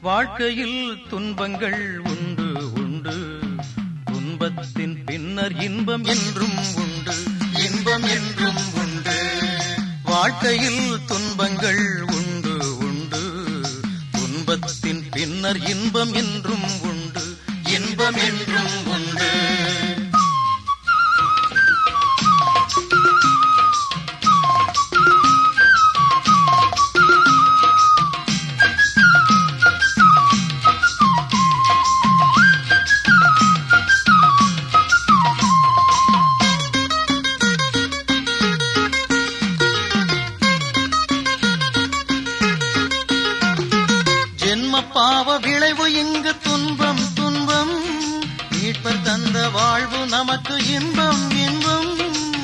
வாழ்க்கையில் துன்பங்கள் உண்டு உண்டு துன்பத்தின் பின்னர் இன்பம் என்றும் உண்டு இன்பம் என்றும் உண்டு வாழ்க்கையில் துன்பங்கள் உண்டு உண்டு துன்பத்தின் பின்னர் இன்பம் என்றும் உண்டு இன்பம் என்றும் உண்டு ஜென்ம பாவ விளைவு இங்கு துன்பம் துன்பம் மீட்பர் தந்த வாழ்வு நமக்கு இன்பம் இன்பம்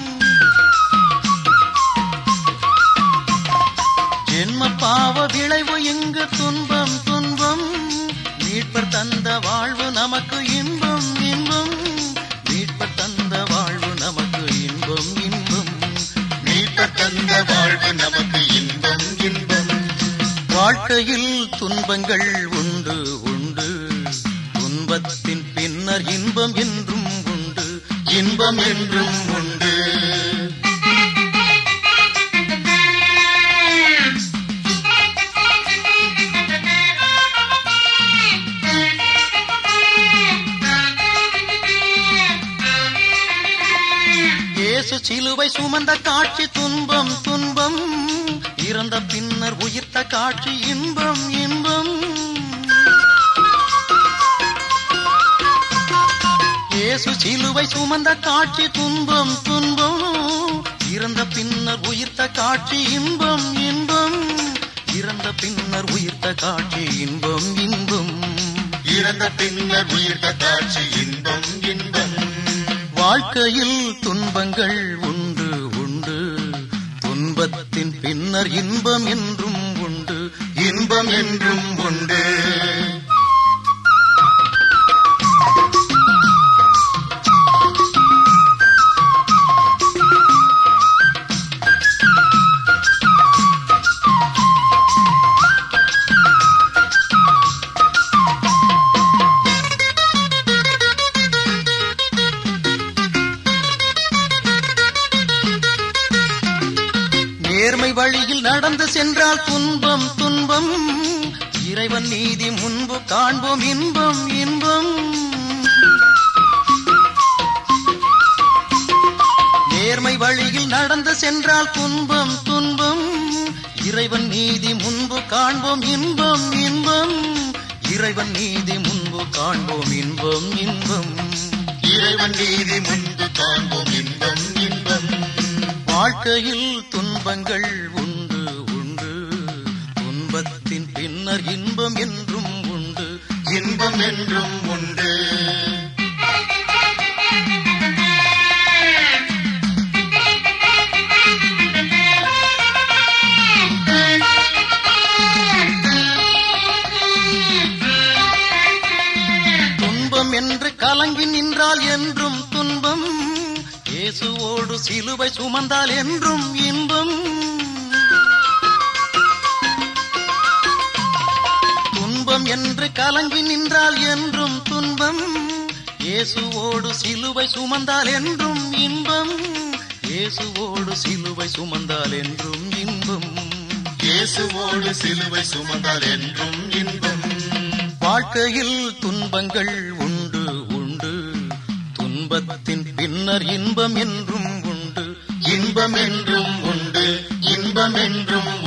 ஜென்ம பாவ விளைவு இங்கு துன்பம் துன்பம் மீட்பர் தந்த வாழ்வு நமக்கு இன்பம் இன்பம் மீட்பர் தந்த வாழ்வு நமக்கு இன்பம் இன்பம் மீட்ப தந்த வாழ்வு நமக்கு இன்பம் இன்பம் வாழ்க்கையில் துன்பங்கள் உண்டு உண்டு துன்பத்தின் பின்னர் இன்பம் என்றும் உண்டு இன்பம் என்றும் உண்டு இயேசு சிலுவை சுமந்த காட்சி துன்பம் துன்பம் இறந்த பின்னர் உயிர்த்த காட்சி இன்பம் இன்பம் இயேசு சிலுவை சுமந்த காட்சி துன்பம் துன்பம் இறந்த பின்னர் உயிர்த்த காட்சி இன்பம் இன்பம் இறந்த பின்னர் உயிர்த்த காட்சி இன்பம் இன்பம் இறந்த பின்னர் உயிர்த்த காட்சி இன்பம் இன்பம் வாழ்க்கையில் துன்பங்கள் உண்டு உண்டு துன்பத்தின் பின்னர் இன்பம் என்றும் உண்டு இன்பம் என்றும் உண்டு நேர்மை வழியில் நடந்து சென்றால் துன்பம் துன்பம் இறைவன் நீதி முன்பு காண்போம் இன்பம் இன்பம் நேர்மை வழியில் நடந்து சென்றால் துன்பம் துன்பம் இறைவன் நீதி முன்பு காண்போம் இன்பம் இன்பம் இறைவன் நீதி முன்பு காண்போம் இன்பம் இன்பம் இறைவன் நீதி முன்பு காண்போம் இன்பம் இன்பம் வாழ்க்கையில் துன்பங்கள் உண்டு உண்டு துன்பத்தின் பின்னர் இன்பம் என்றும் உண்டு இன்பம் என்றும் உண்டு துன்பம் என்று கலங்கி நின்றால் என்றும் துன்பம் இயேசுவோடு சிலுவை சுமந்தால் என்றும் இன்பம் துன்பம் என்று கலங்கி நின்றால் என்றும் துன்பம் இயேசுவோடு சிலுவை சுமந்தால் என்றும் இன்பம் இயேசுவோடு சிலுவை சுமந்தால் என்றும் இன்பம் இயேசுவோடு சிலுவை சுமந்தால் என்றும் இன்பம் வாழ்க்கையில் துன்பங்கள் உண்டு உண்டு துன்பத்தின் பின்னர் இன்பம் என்றும் உண்டு இன்பம் என்றும் உண்டு இன்பம் என்றும்